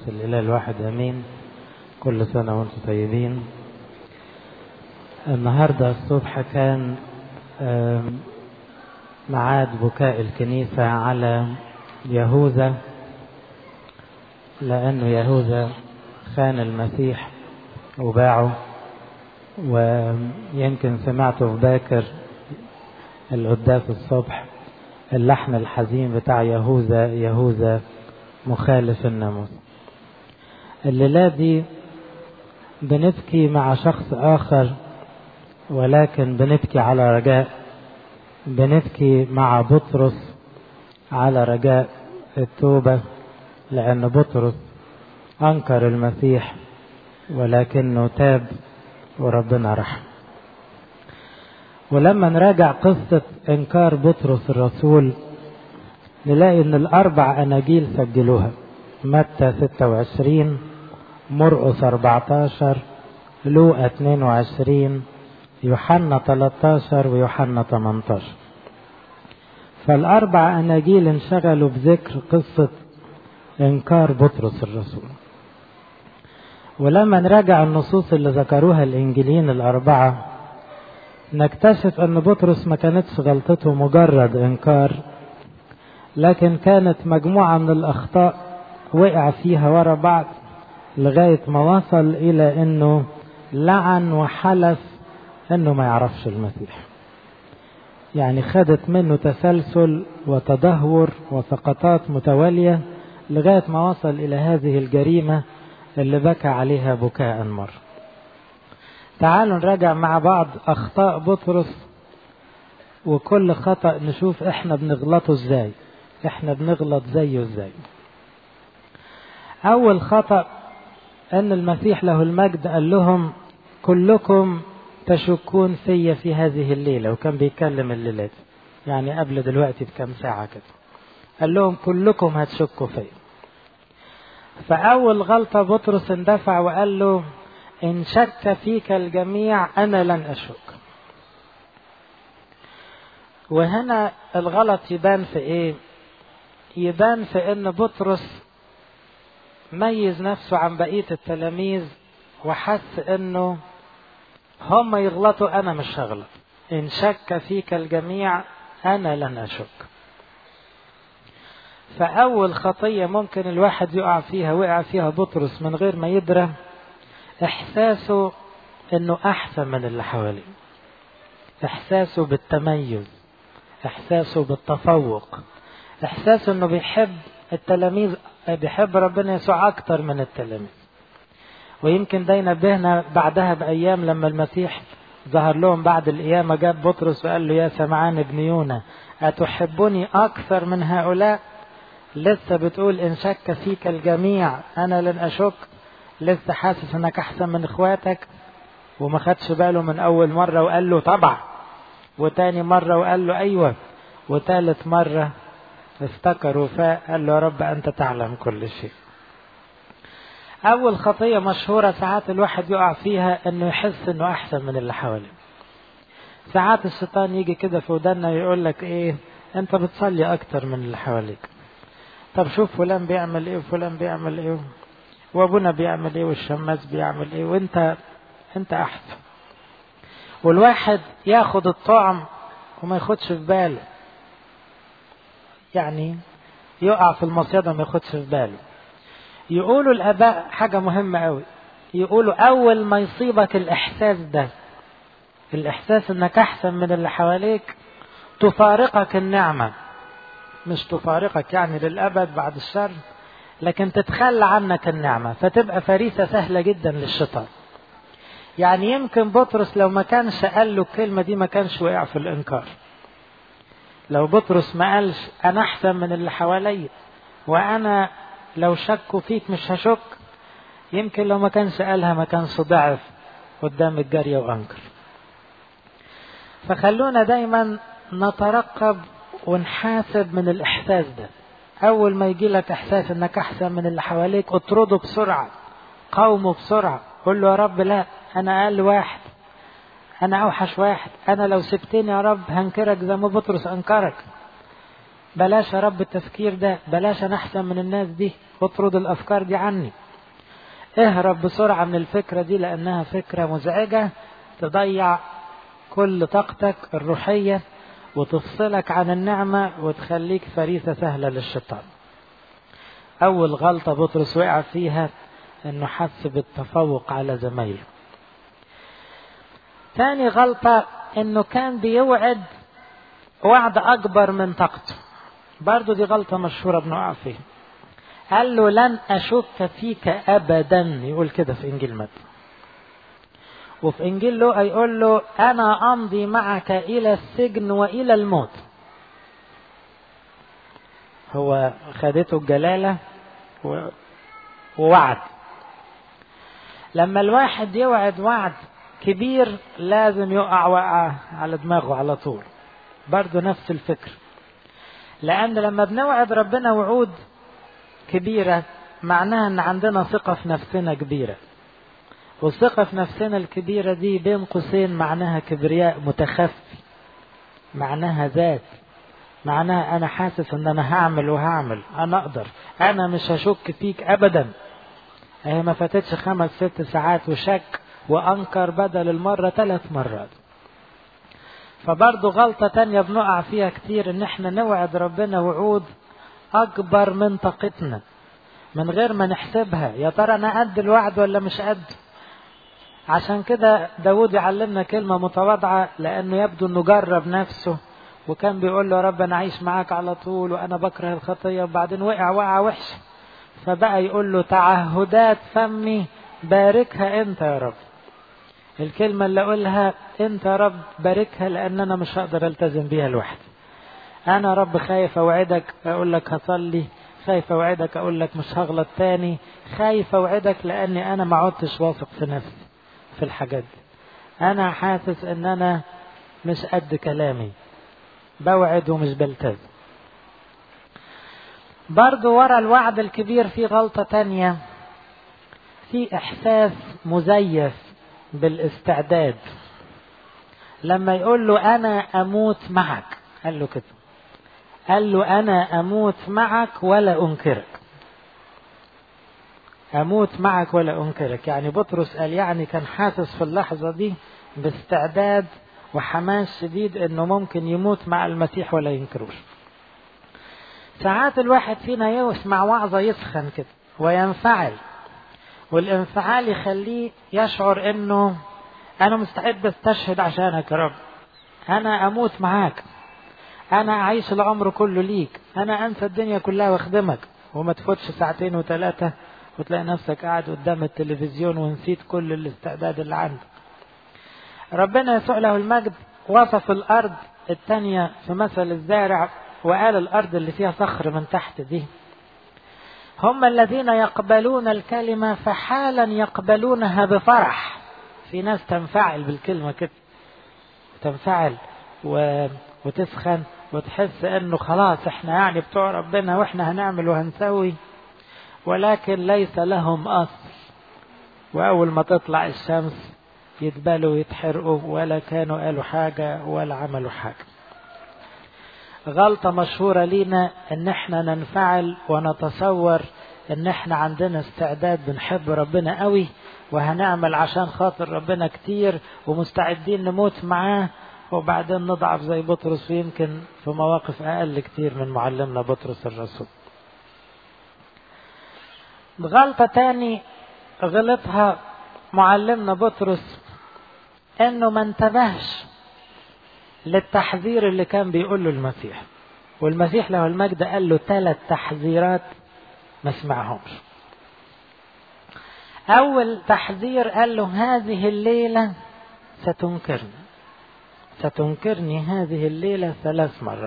الإله الواحد أمين كل سنة وانتم طيبين النهاردة الصبح كان معاد بكاء الكنيسة على يهوذا لأنه يهوذا خان المسيح وباعه ويمكن سمعته في باكر القداس الصبح اللحن الحزين بتاع يهوذا يهوذا مخالف الناموس الليلة دي بنبكي مع شخص آخر ولكن بنبكي على رجاء بنبكي مع بطرس على رجاء التوبة لأن بطرس أنكر المسيح ولكنه تاب وربنا رحم ولما نراجع قصة إنكار بطرس الرسول نلاقي إن الأربع أناجيل سجلوها متى 26 مرقس 14 لوقا 22 يوحنا 13 ويوحنا 18 فالأربع أناجيل انشغلوا بذكر قصة إنكار بطرس الرسول ولما نراجع النصوص اللي ذكروها الإنجيلين الأربعة نكتشف أن بطرس ما كانتش غلطته مجرد إنكار لكن كانت مجموعة من الأخطاء وقع فيها ورا بعض لغاية ما وصل إلى أنه لعن وحلف أنه ما يعرفش المسيح يعني خدت منه تسلسل وتدهور وسقطات متوالية لغاية ما وصل إلى هذه الجريمة اللي بكى عليها بكاء مر تعالوا نراجع مع بعض أخطاء بطرس وكل خطأ نشوف احنا بنغلطه ازاي احنا بنغلط زيه ازاي أول خطأ أن المسيح له المجد قال لهم كلكم تشكون في في هذه الليلة وكان بيتكلم الليلات يعني قبل دلوقتي بكم ساعة كده قال لهم كلكم هتشكوا فيا فأول غلطة بطرس اندفع وقال له إن شك فيك الجميع أنا لن أشك وهنا الغلط يبان في إيه يبان في إن بطرس ميز نفسه عن بقية التلاميذ وحس إنه هم يغلطوا أنا مش هغلط إن شك فيك الجميع أنا لن أشك فأول خطية ممكن الواحد يقع فيها وقع فيها بطرس من غير ما يدرى إحساسه إنه أحسن من اللي حواليه إحساسه بالتميز إحساسه بالتفوق إحساسه إنه بيحب التلاميذ بيحب ربنا يسوع أكتر من التلاميذ ويمكن ده ينبهنا بعدها بأيام لما المسيح ظهر لهم بعد القيامة جاب بطرس وقال له يا سمعان ابن يونا أتحبني أكثر من هؤلاء لسه بتقول إن شك فيك الجميع أنا لن أشك لسه حاسس إنك أحسن من إخواتك وما خدش باله من أول مرة وقال له طبعا وتاني مرة وقال له أيوة وتالت مرة افتكر وفاء قال له يا رب أنت تعلم كل شيء أول خطية مشهورة ساعات الواحد يقع فيها إنه يحس إنه أحسن من اللي حواليه ساعات الشيطان يجي كده في ودنا يقول لك إيه أنت بتصلي أكتر من اللي حواليك طب شوف فلان بيعمل إيه وفلان بيعمل إيه وأبونا بيعمل إيه والشماس بيعمل إيه وأنت أنت أحسن والواحد ياخد الطعم وما ياخدش في باله يعني يقع في المصيدة ما ياخدش في باله يقولوا الآباء حاجة مهمة أوي يقولوا أول ما يصيبك الإحساس ده الإحساس إنك أحسن من اللي حواليك تفارقك النعمة مش تفارقك يعني للأبد بعد الشر لكن تتخلى عنك النعمة فتبقى فريسة سهلة جدا للشيطان يعني يمكن بطرس لو ما كانش قال له الكلمة دي ما كانش وقع في الإنكار لو بطرس ما قالش أنا أحسن من اللي حواليا وأنا لو شكوا فيك مش هشك يمكن لو ما كانش قالها ما كانش ضعف قدام الجارية وأنكر فخلونا دايما نترقب ونحاسب من الإحساس ده أول ما يجي لك إحساس إنك أحسن من اللي حواليك اطرده بسرعة قومه بسرعة قول له يا رب لا أنا أقل واحد أنا أوحش واحد أنا لو سبتني يا رب هنكرك زي ما بطرس أنكرك بلاش يا رب التفكير ده بلاش انا احسن من الناس دي اطرد الافكار دي عني اهرب بسرعة من الفكرة دي لانها فكرة مزعجة تضيع كل طاقتك الروحية وتفصلك عن النعمة وتخليك فريسة سهلة للشيطان أول غلطة بطرس وقع فيها إنه حس بالتفوق على زمايله تاني غلطة إنه كان بيوعد وعد أكبر من طاقته برضو دي غلطة مشهورة بنقع فيها قال له لن أشك فيك أبدا يقول كده في إنجيل متى وفي إنجيل لوقا يقول له أنا أمضي معك إلى السجن وإلى الموت هو خدته الجلالة ووعد لما الواحد يوعد وعد كبير لازم يقع وقع على دماغه على طول برضه نفس الفكر لأن لما بنوعد ربنا وعود كبيرة معناها أن عندنا ثقة في نفسنا كبيرة والثقة في نفسنا الكبيرة دي بين قوسين معناها كبرياء متخفي معناها ذات معناها أنا حاسس أن أنا هعمل وهعمل أنا أقدر أنا مش هشك فيك أبدا هي ما فاتتش خمس ست ساعات وشك وأنكر بدل المرة ثلاث مرات فبرضه غلطة تانية بنقع فيها كتير إن إحنا نوعد ربنا وعود أكبر من طاقتنا من غير ما نحسبها يا ترى أنا قد الوعد ولا مش قد عشان كده داود يعلمنا كلمة متواضعة لأنه يبدو أنه جرب نفسه وكان بيقول له يا رب أنا عايش معاك على طول وأنا بكره الخطية وبعدين وقع وقع وحش فبقى يقول له تعهدات فمي باركها أنت يا رب الكلمة اللي أقولها أنت يا رب باركها لأن أنا مش هقدر ألتزم بيها لوحدي أنا رب خايف أوعدك أقول لك هصلي خايف أوعدك أقول لك مش هغلط تاني خايف أوعدك لأني أنا ما عدتش واثق في نفسي في الحاجات دي أنا حاسس إن أنا مش قد كلامي بوعد ومش بلتزم برضو ورا الوعد الكبير في غلطة تانية في إحساس مزيف بالاستعداد لما يقول له أنا أموت معك قال له كده قال له أنا أموت معك ولا أنكرك أموت معك ولا أنكرك يعني بطرس قال يعني كان حاسس في اللحظة دي باستعداد وحماس شديد انه ممكن يموت مع المسيح ولا ينكروش ساعات الواحد فينا يسمع وعظة يسخن كده وينفعل والانفعال يخليه يشعر انه انا مستعد استشهد عشانك يا رب انا اموت معاك انا اعيش العمر كله ليك انا انسى الدنيا كلها واخدمك وما تفوتش ساعتين وثلاثة وتلاقي نفسك قاعد قدام التلفزيون ونسيت كل الاستعداد اللي عندك ربنا يسوع له المجد وصف الأرض الثانية في مثل الزارع وقال الأرض اللي فيها صخر من تحت دي هم الذين يقبلون الكلمة فحالا يقبلونها بفرح في ناس تنفعل بالكلمة كده تنفعل و... وتسخن وتحس انه خلاص احنا يعني بتوع ربنا واحنا هنعمل وهنسوي ولكن ليس لهم اصل واول ما تطلع الشمس يتبالوا ويتحرقوا ولا كانوا قالوا حاجة ولا عملوا حاجة غلطة مشهورة لينا ان احنا ننفعل ونتصور ان احنا عندنا استعداد بنحب ربنا قوي وهنعمل عشان خاطر ربنا كتير ومستعدين نموت معاه وبعدين نضعف زي بطرس ويمكن في مواقف اقل كتير من معلمنا بطرس الرسول غلطة تاني غلطها معلمنا بطرس انه ما انتبهش للتحذير اللي كان بيقول له المسيح والمسيح له المجد قال له ثلاث تحذيرات ما سمعهمش اول تحذير قال له هذه الليله ستنكرني ستنكرني هذه الليله ثلاث مرات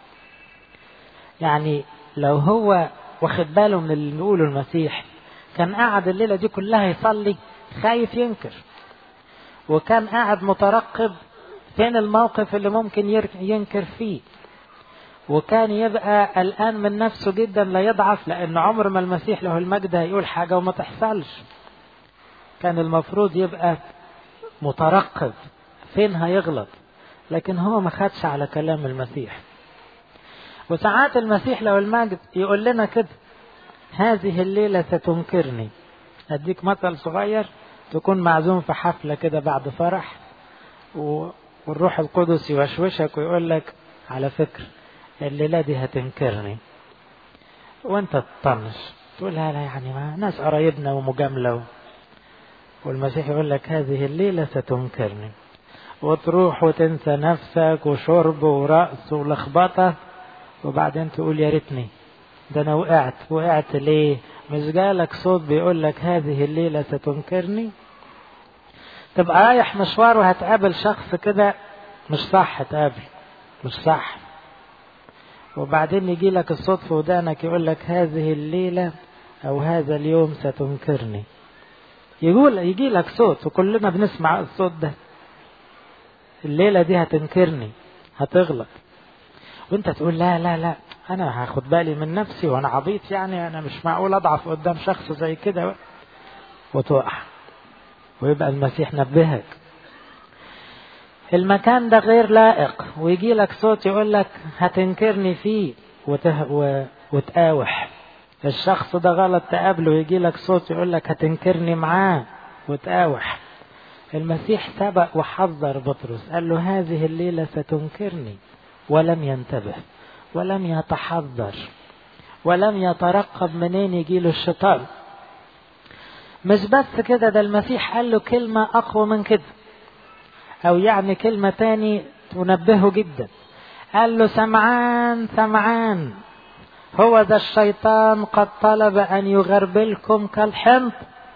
يعني لو هو واخد باله من اللي بيقوله المسيح كان قاعد الليله دي كلها يصلي خايف ينكر وكان قاعد مترقب فين الموقف اللي ممكن ينكر فيه وكان يبقى قلقان من نفسه جدا لا يضعف لان عمر ما المسيح له المجد هيقول حاجه وما تحصلش كان المفروض يبقى مترقب فين هيغلط لكن هو ما خدش على كلام المسيح وساعات المسيح لو المجد يقول لنا كده هذه الليلة ستنكرني أديك مثل صغير تكون معزوم في حفلة كده بعد فرح و... والروح القدس يوشوشك ويقول لك على فكرة الليلة دي هتنكرني وانت تطنش تقول لا لا يعني ما ناس قرايبنا ومجاملة و... والمسيح يقول لك هذه الليلة ستنكرني وتروح وتنسى نفسك وشرب ورقص ولخبطة وبعدين تقول يا ريتني ده انا وقعت وقعت ليه مش جالك صوت بيقول لك هذه الليلة ستنكرني تبقى رايح مشوار وهتقابل شخص كده مش صح تقابل مش صح وبعدين يجي لك الصوت في ودانك يقول لك هذه الليلة أو هذا اليوم ستنكرني يقول يجي لك صوت وكلنا بنسمع الصوت ده الليلة دي هتنكرني هتغلط وانت تقول لا لا لا انا هاخد بالي من نفسي وانا عبيط يعني انا مش معقول اضعف قدام شخص زي كده وتقع ويبقى المسيح نبهك المكان ده غير لائق ويجي لك صوت يقول لك هتنكرني فيه وته... و... وتقاوح الشخص ده غلط تقابله ويجي لك صوت يقول لك هتنكرني معاه وتقاوح المسيح سبق وحذر بطرس قال له هذه الليلة ستنكرني ولم ينتبه ولم يتحذر ولم يترقب منين يجيله الشيطان مش بس كده ده المسيح قال له كلمة أقوى من كده أو يعني كلمة تاني تنبهه جدا قال له سمعان سمعان هو ذا الشيطان قد طلب أن يغربلكم كالحنط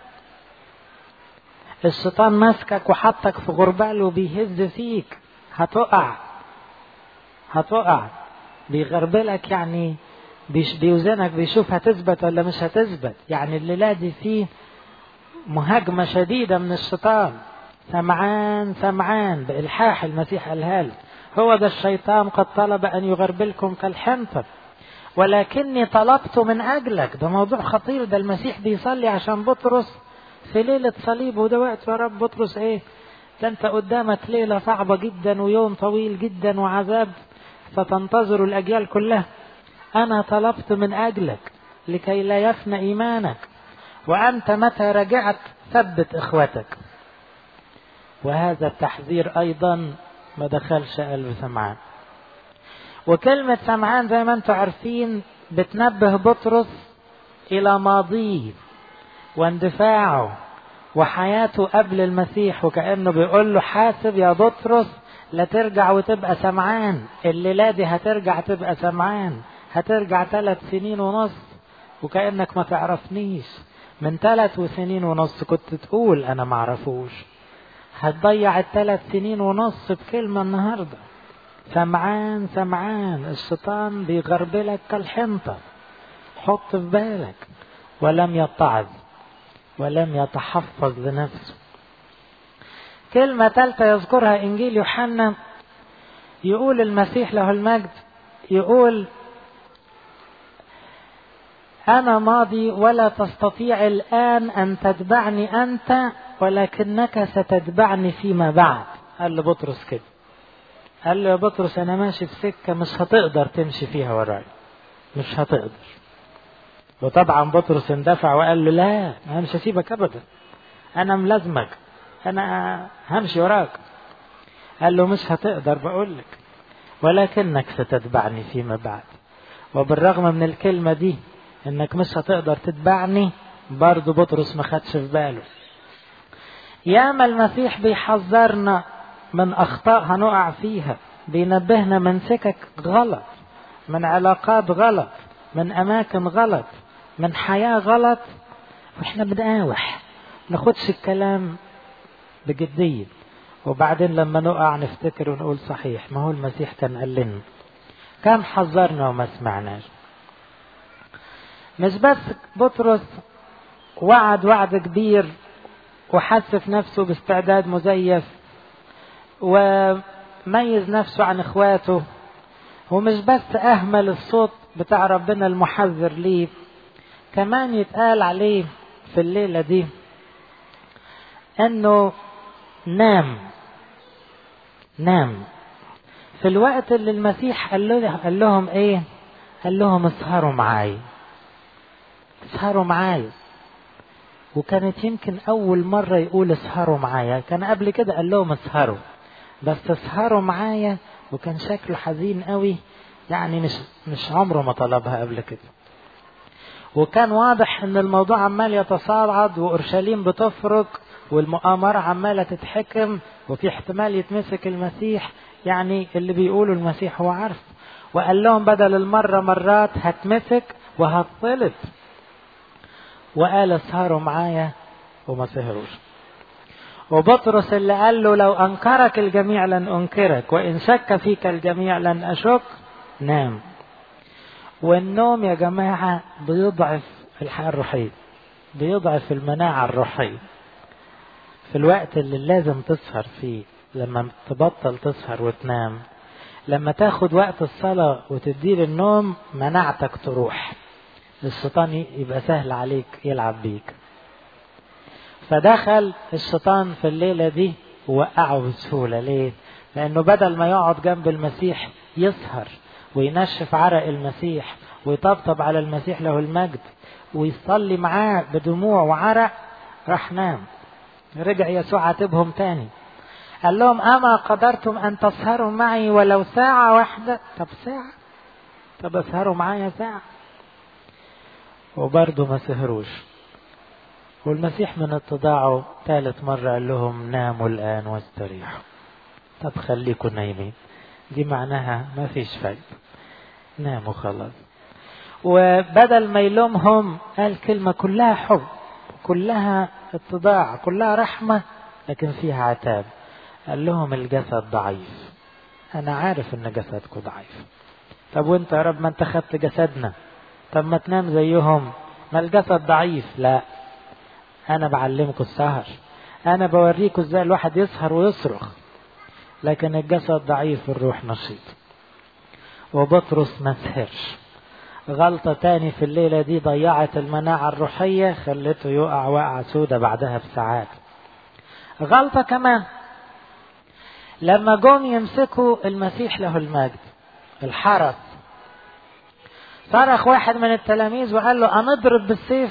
الشيطان ماسكك وحطك في غربال وبيهز فيك هتقع هتقع بيغربلك يعني بيش بيوزنك بيشوف هتثبت ولا مش هتثبت يعني الليلة دي فيه مهاجمة شديدة من الشيطان سمعان سمعان بإلحاح المسيح قالها هو ده الشيطان قد طلب أن يغربلكم كالحنطة ولكني طلبت من أجلك ده موضوع خطير ده المسيح بيصلي عشان بطرس في ليلة صليب وده وقت يا رب بطرس ايه ده انت قدامك ليلة صعبة جدا ويوم طويل جدا وعذاب ستنتظر الأجيال كلها أنا طلبت من أجلك لكي لا يفنى إيمانك وأنت متى رجعت ثبت إخوتك وهذا التحذير أيضا ما دخلش قلب سمعان وكلمة سمعان زي ما انتم عارفين بتنبه بطرس إلى ماضيه واندفاعه وحياته قبل المسيح وكأنه بيقول له حاسب يا بطرس لا ترجع وتبقى سمعان الليلة دي هترجع تبقى سمعان هترجع ثلاث سنين ونص وكأنك ما تعرفنيش من ثلاث سنين ونص كنت تقول أنا معرفوش هتضيع الثلاث سنين ونص بكلمة النهاردة سمعان سمعان الشيطان بيغربلك كالحنطة حط في بالك ولم يتعظ ولم يتحفظ لنفسه كلمة ثالثة يذكرها إنجيل يوحنا يقول المسيح له المجد يقول أنا ماضي ولا تستطيع الآن أن تتبعني أنت ولكنك ستتبعني فيما بعد قال لبطرس كده قال له يا بطرس أنا ماشي في سكة مش هتقدر تمشي فيها وراي مش هتقدر وطبعا بطرس اندفع وقال له لا أنا مش هسيبك أبدا أنا ملازمك أنا همشي وراك قال له مش هتقدر بقول لك ولكنك ستتبعني فيما بعد وبالرغم من الكلمة دي انك مش هتقدر تتبعني برضه بطرس ما خدش في باله ياما المسيح بيحذرنا من اخطاء هنقع فيها بينبهنا من سكك غلط من علاقات غلط من اماكن غلط من حياة غلط واحنا بنقاوح ناخدش الكلام بجدية وبعدين لما نقع نفتكر ونقول صحيح ما هو المسيح كان قال لنا كان حذرنا وما سمعناش مش بس بطرس وعد وعد كبير وحس في نفسه باستعداد مزيف وميز نفسه عن اخواته ومش بس اهمل الصوت بتاع ربنا المحذر ليه كمان يتقال عليه في الليله دي انه نام نام في الوقت اللي المسيح قال, له قال لهم ايه قال لهم اسهروا معايا اسهروا معايا وكانت يمكن أول مرة يقول اسهروا معايا كان قبل كده قال لهم اسهروا بس اسهروا معايا وكان شكله حزين قوي يعني مش مش عمره ما طلبها قبل كده وكان واضح ان الموضوع عمال يتصاعد واورشليم بتفرق والمؤامرة عمالة تتحكم وفي احتمال يتمسك المسيح يعني اللي بيقولوا المسيح هو عارف وقال لهم بدل المرة مرات هتمسك وهتصلب وقال اسهروا معايا وما سهروش وبطرس اللي قال له لو أنكرك الجميع لن أنكرك وإن شك فيك الجميع لن أشك نام والنوم يا جماعة بيضعف الحياة الروحية بيضعف المناعة الروحية في الوقت اللي لازم تسهر فيه لما تبطل تسهر وتنام لما تاخد وقت الصلاة وتدي للنوم مناعتك تروح الشيطان يبقى سهل عليك يلعب بيك فدخل الشيطان في الليلة دي ووقعه بسهولة ليه؟ لأنه بدل ما يقعد جنب المسيح يسهر وينشف عرق المسيح ويطبطب على المسيح له المجد ويصلي معاه بدموع وعرق راح نام رجع يسوع عاتبهم تاني قال لهم أما قدرتم أن تسهروا معي ولو ساعة واحدة طب ساعة طب اسهروا معايا ساعة وبرضه ما سهروش والمسيح من اتضاعه ثالث مرة قال لهم ناموا الآن واستريحوا طب خليكم نايمين دي معناها ما فيش فايدة ناموا خلاص وبدل ما يلومهم قال كلمة كلها حب كلها اتضاع كلها رحمة لكن فيها عتاب قال لهم الجسد ضعيف أنا عارف إن جسدكم ضعيف طب وانت يا رب ما انت خدت جسدنا طب ما تنام زيهم ما الجسد ضعيف لا انا بعلمكم السهر انا بوريكم ازاي الواحد يسهر ويصرخ لكن الجسد ضعيف الروح نشيط وبطرس ما سهرش غلطة تاني في الليلة دي ضيعت المناعة الروحية خلته يقع وقعة سودة بعدها بساعات غلطة كمان لما جم يمسكوا المسيح له المجد الحرس صرخ واحد من التلاميذ وقال له أنضرب بالسيف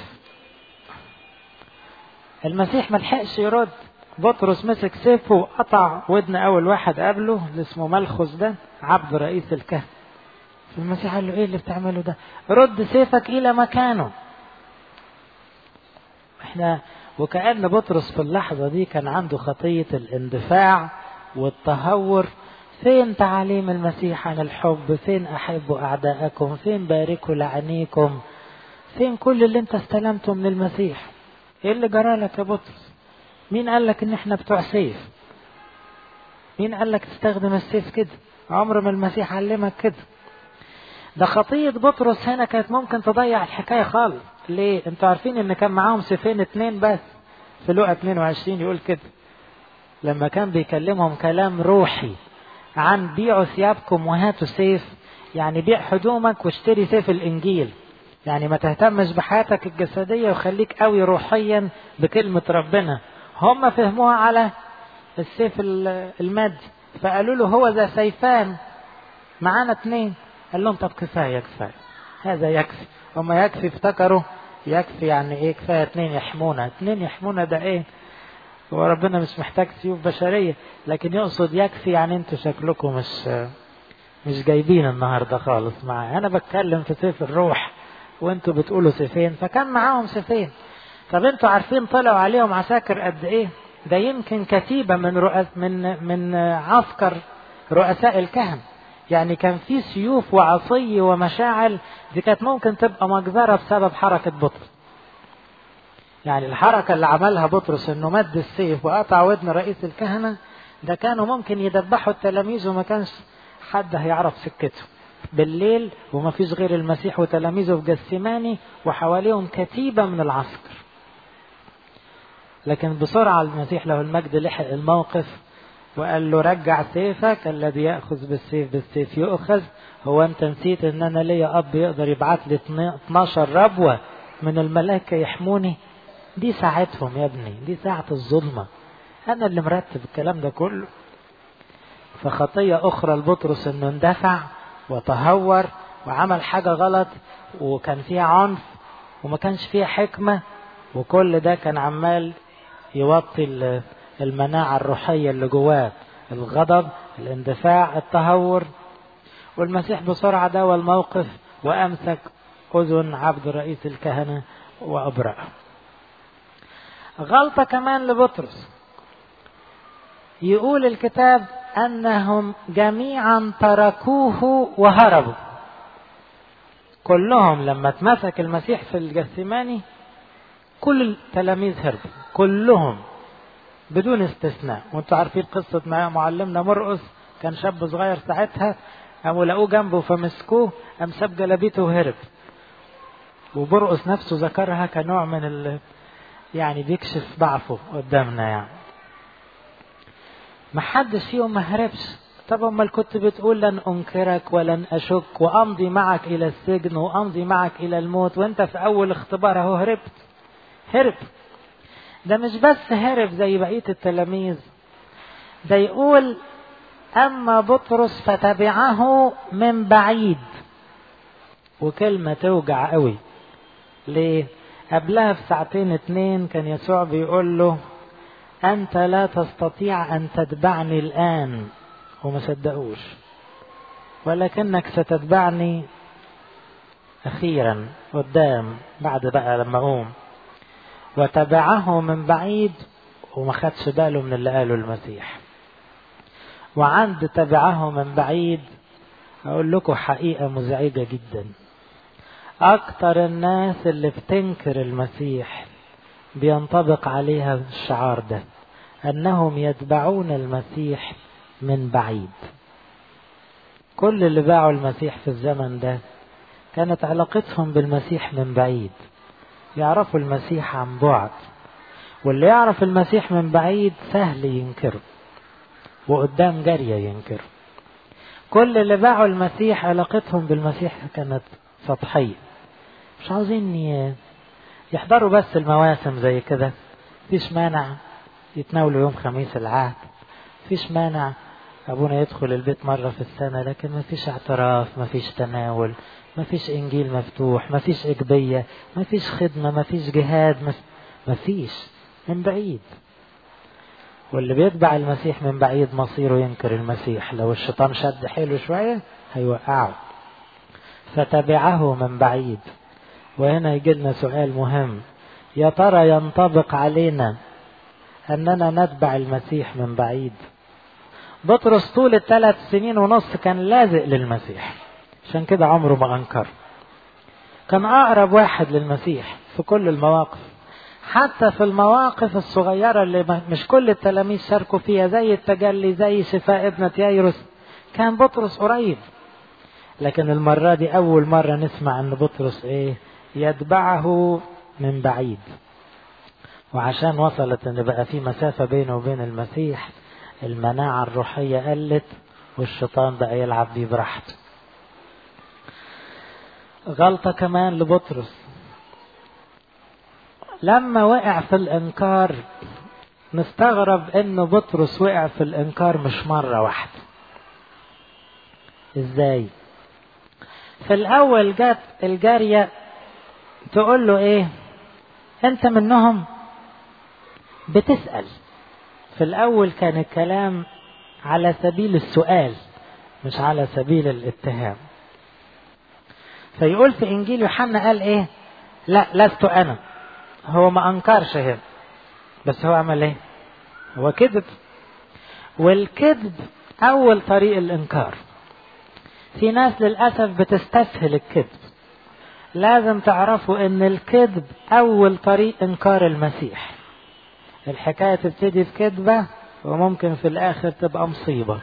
المسيح ما لحقش يرد بطرس مسك سيفه وقطع ودن أول واحد قبله اللي اسمه ملخص ده عبد رئيس الكهنة المسيح قال له إيه اللي بتعمله ده رد سيفك إلى مكانه احنا وكأن بطرس في اللحظة دي كان عنده خطية الاندفاع والتهور فين تعاليم المسيح عن الحب فين أحبوا أعداءكم فين باركوا لعنيكم فين كل اللي انت استلمته من المسيح ايه اللي جرى لك يا بطرس مين قال لك ان احنا بتوع سيف مين قال لك تستخدم السيف كده عمر ما المسيح علمك كده ده خطية بطرس هنا كانت ممكن تضيع الحكاية خالص ليه انتوا عارفين ان كان معاهم سيفين اتنين بس في لقى 22 يقول كده لما كان بيكلمهم كلام روحي عن بيعوا ثيابكم وهاتوا سيف يعني بيع هدومك واشتري سيف الانجيل يعني ما تهتمش بحياتك الجسديه وخليك قوي روحيا بكلمه ربنا هم فهموها على السيف المادي فقالوا له هو ذا سيفان معانا اتنين قال لهم طب كفايه كفايه هذا يكفي هم يكفي افتكروا يكفي يعني ايه كفايه اتنين يحمونا اتنين يحمونا ده ايه هو ربنا مش محتاج سيوف بشرية لكن يقصد يكفي يعني انتوا شكلكم مش مش جايبين النهارده خالص معاه انا بتكلم في سيف الروح وانتوا بتقولوا سيفين فكان معاهم سيفين طب انتوا عارفين طلعوا عليهم عساكر قد ايه ده يمكن كتيبة من رؤس من من عسكر رؤساء الكهنة يعني كان في سيوف وعصي ومشاعل دي كانت ممكن تبقى مجزرة بسبب حركة بطرس يعني الحركة اللي عملها بطرس انه مد السيف وقطع ودن رئيس الكهنة ده كانوا ممكن يدبحوا التلاميذ وما كانش حد هيعرف سكته بالليل وما فيش غير المسيح وتلاميذه في جسيماني وحواليهم كتيبة من العسكر لكن بسرعة المسيح له المجد لحق الموقف وقال له رجع سيفك الذي يأخذ بالسيف بالسيف يؤخذ هو انت نسيت ان انا ليا اب يقدر يبعت لي 12 ربوة من الملائكة يحموني دي ساعتهم يا ابني دي ساعة الظلمة أنا اللي مرتب الكلام ده كله فخطية أخرى لبطرس إنه اندفع وتهور وعمل حاجة غلط وكان فيها عنف وما كانش فيها حكمة وكل ده كان عمال يوطي المناعة الروحية اللي جواه الغضب الاندفاع التهور والمسيح بسرعة داوى الموقف وأمسك أذن عبد رئيس الكهنة وأبرأ غلطة كمان لبطرس يقول الكتاب أنهم جميعا تركوه وهربوا كلهم لما اتمسك المسيح في الجثماني كل التلاميذ هربوا كلهم بدون استثناء وانتوا عارفين قصة معلمنا مرقس كان شاب صغير ساعتها قاموا لقوه جنبه فمسكوه قام ساب جلابيته وهرب وبرقس نفسه ذكرها كنوع من ال... يعني بيكشف ضعفه قدامنا يعني ما حدش فيهم ما هربش طب امال كنت بتقول لن انكرك ولن اشك وامضي معك الى السجن وامضي معك الى الموت وانت في اول اختبار اهو هربت هرب ده مش بس هرب زي بقيه التلاميذ ده يقول اما بطرس فتبعه من بعيد وكلمه توجع قوي ليه قبلها بساعتين اتنين كان يسوع بيقول له أنت لا تستطيع أن تتبعني الآن وما صدقوش ولكنك ستتبعني أخيرا قدام بعد بقى لما أقوم وتبعه من بعيد وما خدش باله من اللي قاله المسيح وعند تبعه من بعيد أقول لكم حقيقة مزعجة جدا أكتر الناس اللي بتنكر المسيح بينطبق عليها الشعار ده أنهم يتبعون المسيح من بعيد كل اللي باعوا المسيح في الزمن ده كانت علاقتهم بالمسيح من بعيد يعرفوا المسيح عن بعد واللي يعرف المسيح من بعيد سهل ينكره وقدام جارية ينكره كل اللي باعوا المسيح علاقتهم بالمسيح كانت سطحية مش عاوزين يحضروا بس المواسم زي كده مفيش مانع يتناولوا يوم خميس العهد مفيش مانع أبونا يدخل البيت مرة في السنة لكن مفيش اعتراف مفيش تناول مفيش إنجيل مفتوح مفيش إجبية مفيش خدمة مفيش جهاد مفيش من بعيد واللي بيتبع المسيح من بعيد مصيره ينكر المسيح لو الشيطان شد حيله شوية هيوقعه فتبعه من بعيد وهنا يجي لنا سؤال مهم يا ترى ينطبق علينا أننا نتبع المسيح من بعيد بطرس طول الثلاث سنين ونص كان لازق للمسيح عشان كده عمره ما أنكر كان أقرب واحد للمسيح في كل المواقف حتى في المواقف الصغيرة اللي مش كل التلاميذ شاركوا فيها زي التجلي زي شفاء ابنة يايروس كان بطرس قريب لكن المرة دي أول مرة نسمع أن بطرس إيه يتبعه من بعيد وعشان وصلت ان بقى في مسافة بينه وبين المسيح المناعة الروحية قلت والشيطان بقى يلعب بيه براحته غلطة كمان لبطرس لما وقع في الانكار نستغرب ان بطرس وقع في الانكار مش مرة واحدة ازاي في الاول جت الجارية تقول له ايه انت منهم بتسأل في الاول كان الكلام على سبيل السؤال مش على سبيل الاتهام فيقول في انجيل يوحنا قال ايه لا لست انا هو ما انكرش هنا بس هو عمل ايه هو كذب والكذب اول طريق الانكار في ناس للاسف بتستسهل الكذب لازم تعرفوا ان الكذب اول طريق انكار المسيح الحكايه تبتدي بكذبه وممكن في الاخر تبقى مصيبه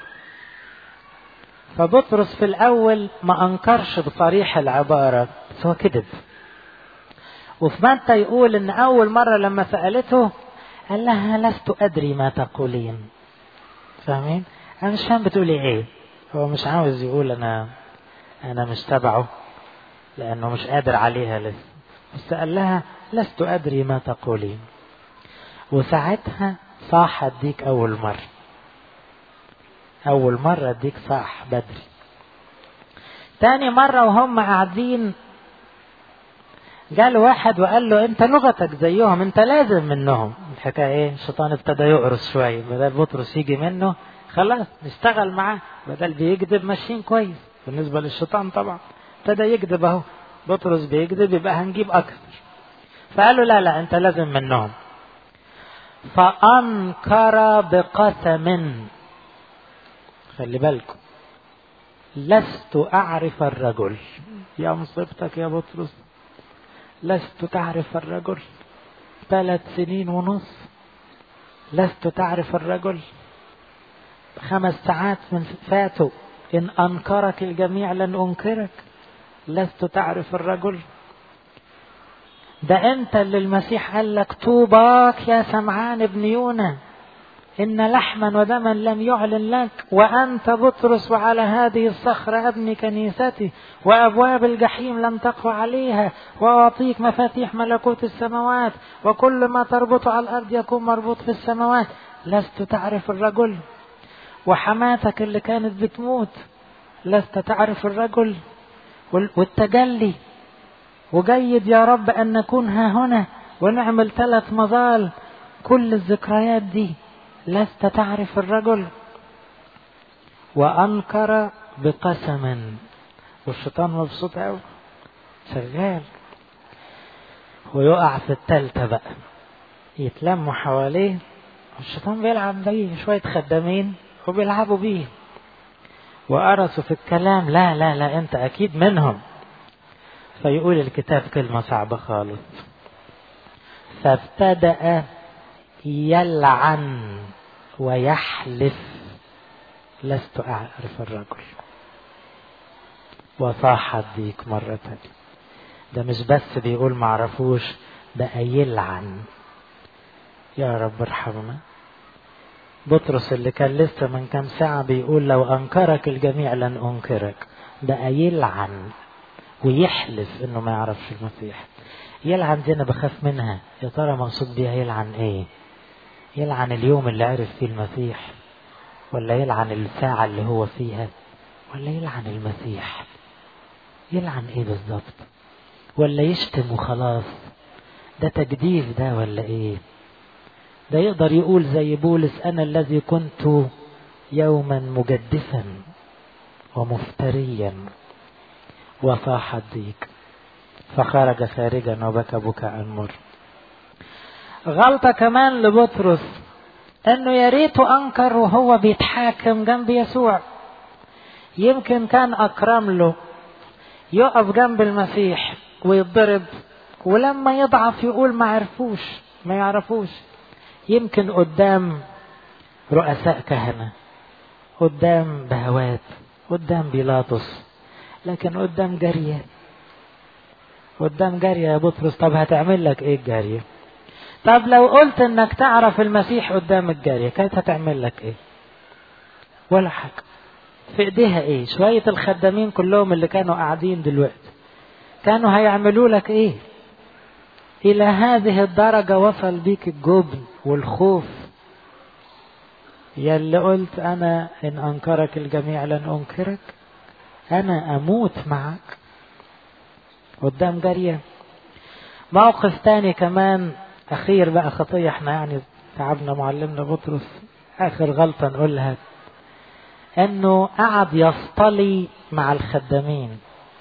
فبطرس في الاول ما انكرش بصريح العباره بس هو كذب وفي متى يقول ان اول مره لما سالته قال لها لست ادري ما تقولين فاهمين انا مش فاهم بتقولي ايه هو مش عاوز يقول انا انا مش تبعه لانه مش قادر عليها لسه بس قال لها لست ادري ما تقولين وساعتها صاح اديك اول مره اول مره اديك صاح بدري تاني مرة وهم قاعدين جال واحد وقال له انت لغتك زيهم انت لازم منهم الحكاية ايه الشيطان ابتدى يقرص شوية بدل بطرس يجي منه خلاص نشتغل معاه بدل بيكذب ماشيين كويس بالنسبة للشيطان طبعا ابتدى يكذب اهو بطرس بيكذب يبقى هنجيب اكثر فقالوا لا لا انت لازم منهم فانكر بقسم خلي بالكم لست اعرف الرجل يا مصيبتك يا بطرس لست تعرف الرجل ثلاث سنين ونص لست تعرف الرجل خمس ساعات من فاتوا إن أنكرك الجميع لن أنكرك لست تعرف الرجل ده أنت اللي المسيح قال لك طوباك يا سمعان ابن يونا إن لحما ودما لم يعلن لك وأنت بطرس وعلى هذه الصخرة أبني كنيستي وأبواب الجحيم لم تقوى عليها وأعطيك مفاتيح ملكوت السماوات وكل ما تربط على الأرض يكون مربوط في السماوات لست تعرف الرجل وحماتك اللي كانت بتموت لست تعرف الرجل والتجلي وجيد يا رب أن نكون ها هنا ونعمل ثلاث مظال كل الذكريات دي لست تعرف الرجل وأنكر بقسم والشيطان مبسوط أوي شغال ويقع في التالتة بقى يتلموا حواليه والشيطان بيلعب بيه شوية خدامين وبيلعبوا بيه وقرصوا في الكلام لا لا لا انت اكيد منهم فيقول الكتاب كلمة صعبة خالص فابتدأ يلعن ويحلف لست أعرف الرجل وصاح الديك مرة تانية ده مش بس بيقول معرفوش بقى يلعن يا رب ارحمنا بطرس اللي كان لسه من كام ساعة بيقول لو أنكرك الجميع لن أنكرك بقى يلعن ويحلف إنه ما يعرفش المسيح يلعن دي أنا بخاف منها يا ترى مقصود بيها يلعن إيه يلعن اليوم اللي عرف فيه المسيح ولا يلعن الساعة اللي هو فيها ولا يلعن المسيح يلعن ايه بالظبط ولا يشتم وخلاص ده تجديف ده ولا ايه ده يقدر يقول زي بولس انا الذي كنت يوما مجدفا ومفتريا وصاح الديك فخرج خارجا وبكى بكاء مر غلطة كمان لبطرس انه يا ريته انكر وهو بيتحاكم جنب يسوع يمكن كان اكرم له يقف جنب المسيح ويتضرب ولما يضعف يقول ما عرفوش ما يعرفوش يمكن قدام رؤساء كهنة قدام بهوات قدام بيلاطس لكن قدام جارية قدام جارية يا بطرس طب هتعمل لك ايه الجارية طب لو قلت انك تعرف المسيح قدام الجارية كانت هتعمل لك ايه ولا حاجة في ايديها ايه شوية الخدامين كلهم اللي كانوا قاعدين دلوقتي كانوا هيعملوا لك ايه الى هذه الدرجة وصل بيك الجبن والخوف يا اللي قلت انا ان انكرك الجميع لن انكرك انا اموت معك قدام جارية موقف تاني كمان اخير بقى خطية احنا يعني تعبنا معلمنا بطرس اخر غلطة نقولها انه قعد يصطلي مع الخدامين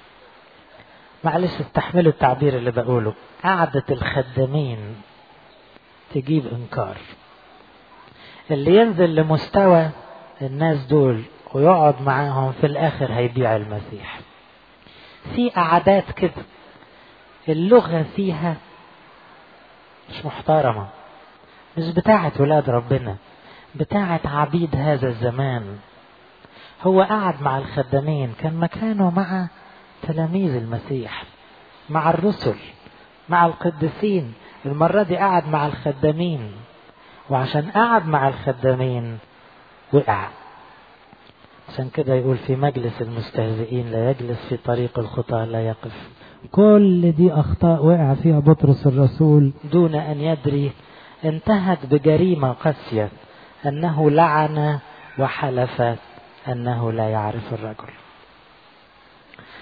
معلش استحملوا التعبير اللي بقوله قعدة الخدامين تجيب انكار اللي ينزل لمستوى الناس دول ويقعد معاهم في الاخر هيبيع المسيح في قعدات كده اللغة فيها مش محترمة مش بتاعة ولاد ربنا بتاعة عبيد هذا الزمان هو قعد مع الخدامين كان مكانه مع تلاميذ المسيح مع الرسل مع القديسين المرة دي قعد مع الخدامين وعشان قعد مع الخدامين وقع عشان كده يقول في مجلس المستهزئين لا يجلس في طريق الخطى لا يقف كل دي أخطاء وقع فيها بطرس الرسول دون أن يدري انتهت بجريمة قاسية أنه لعن وحلف أنه لا يعرف الرجل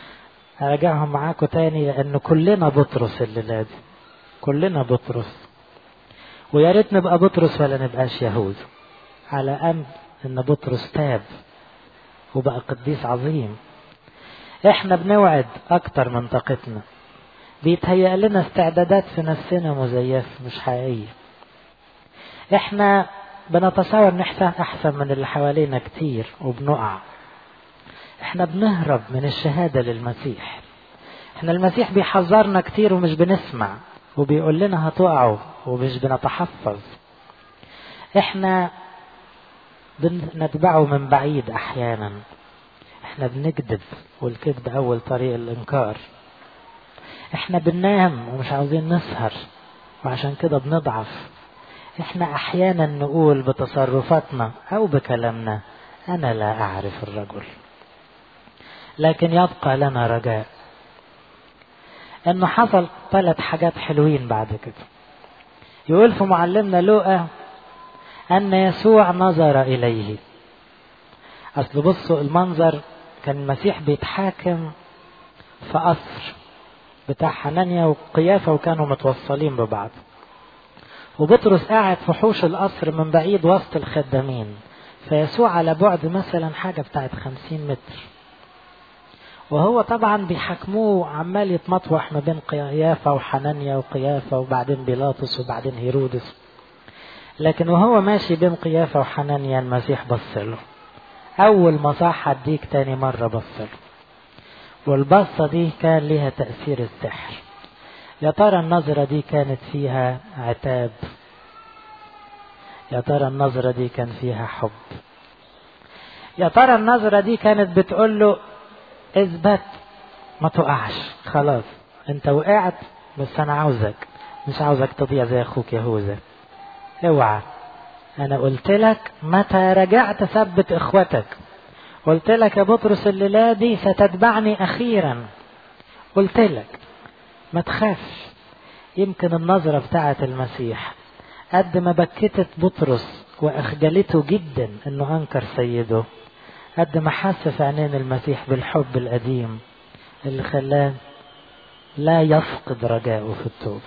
أراجعهم معاكم تاني لأن كلنا بطرس الليلة دي كلنا بطرس ويا ريت نبقى بطرس ولا نبقاش يهود على أمر إن بطرس تاب وبقى قديس عظيم احنا بنوعد اكتر من طاقتنا بيتهيأ لنا استعدادات في نفسنا مزيفة مش حقيقية احنا بنتصور ان احنا احسن من اللي حوالينا كتير وبنقع احنا بنهرب من الشهادة للمسيح احنا المسيح بيحذرنا كتير ومش بنسمع وبيقول لنا هتقعوا ومش بنتحفظ احنا بنتبعه من بعيد احيانا احنا بنكذب والكذب اول طريق الانكار احنا بننام ومش عاوزين نسهر وعشان كده بنضعف احنا احيانا نقول بتصرفاتنا او بكلامنا انا لا اعرف الرجل لكن يبقى لنا رجاء انه حصل ثلاث حاجات حلوين بعد كده يقول في معلمنا لوقا ان يسوع نظر اليه اصل بصوا المنظر كان المسيح بيتحاكم في قصر بتاع حنانيا وقيافة وكانوا متوصلين ببعض وبطرس قاعد في حوش القصر من بعيد وسط الخدامين فيسوع على بعد مثلا حاجة بتاعت خمسين متر وهو طبعا بيحاكموه عمال يتمطوح ما بين قيافة وحنانيا وقيافة وبعدين بيلاطس وبعدين هيرودس لكن وهو ماشي بين قيافة وحنانيا المسيح بص له أول ما صح هديك تاني مرة بص له والبصة دي كان ليها تأثير السحر يا ترى النظرة دي كانت فيها عتاب يا ترى النظرة دي كان فيها حب يا ترى النظرة دي كانت بتقول له اثبت ما تقعش خلاص انت وقعت بس انا عاوزك مش عاوزك تضيع زي اخوك يهوذا اوعى انا قلت لك متى رجعت ثبت اخوتك قلت لك يا بطرس الليلة دي ستتبعني اخيرا قلت لك ما تخافش يمكن النظرة بتاعة المسيح قد ما بكتت بطرس واخجلته جدا انه انكر سيده قد ما حس في عينين المسيح بالحب القديم اللي خلاه لا يفقد رجاءه في التوبة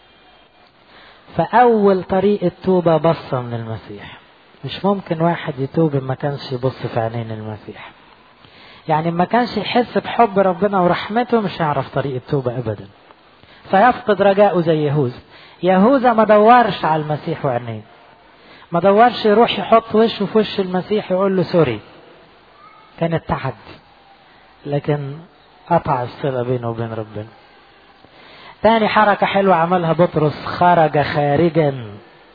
فأول طريق التوبة بصة من المسيح مش ممكن واحد يتوب ما كانش يبص في عينين المسيح يعني ما كانش يحس بحب ربنا ورحمته مش هيعرف طريق التوبة أبدا فيفقد رجاءه زي يهوذا يهوذا ما دورش على المسيح وعينيه ما دورش يروح يحط وشه في وش المسيح يقول له سوري كانت تحدي لكن قطع الصلة بينه وبين ربنا تاني حركة حلوة عملها بطرس خرج خارجا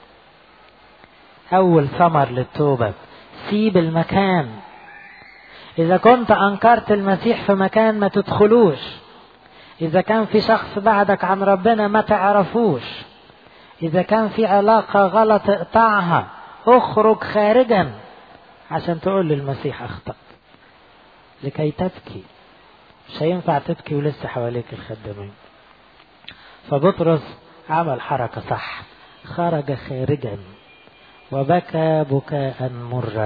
أول ثمر للتوبة سيب المكان إذا كنت أنكرت المسيح في مكان ما تدخلوش إذا كان في شخص بعدك عن ربنا ما تعرفوش إذا كان في علاقة غلط اقطعها اخرج خارجا عشان تقول للمسيح أخطأت لكي تبكي مش هينفع تبكي ولسه حواليك الخدامين فبطرس عمل حركة صح خرج خارجا وبكى بكاء مرا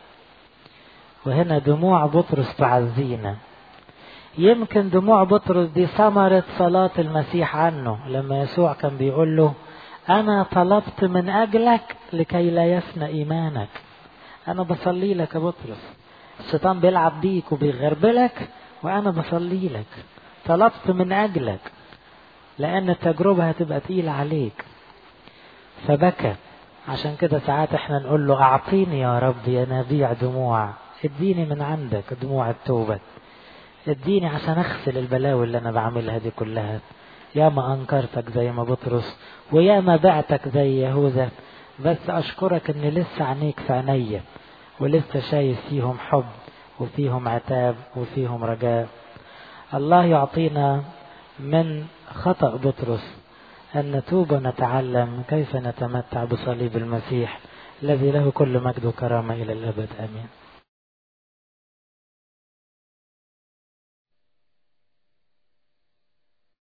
وهنا دموع بطرس تعزينا يمكن دموع بطرس دي ثمرة صلاة المسيح عنه لما يسوع كان بيقول له أنا طلبت من أجلك لكي لا يفنى إيمانك أنا بصلي لك يا بطرس الشيطان بيلعب بيك وبيغربلك وأنا بصلي لك طلبت من أجلك لأن التجربة هتبقى تقيلة عليك فبكى عشان كده ساعات احنا نقول له أعطيني يا رب ينابيع دموع اديني من عندك دموع التوبة اديني عشان اغسل البلاوي اللي انا بعملها دي كلها يا ما انكرتك زي ما بطرس ويا ما بعتك زي يهوذا بس اشكرك ان لسه عينيك في عينيا ولسه شايف فيهم حب وفيهم عتاب وفيهم رجاء الله يعطينا من خطأ بطرس أن نتوب ونتعلم كيف نتمتع بصليب المسيح الذي له كل مجد وكرامة إلى الأبد آمين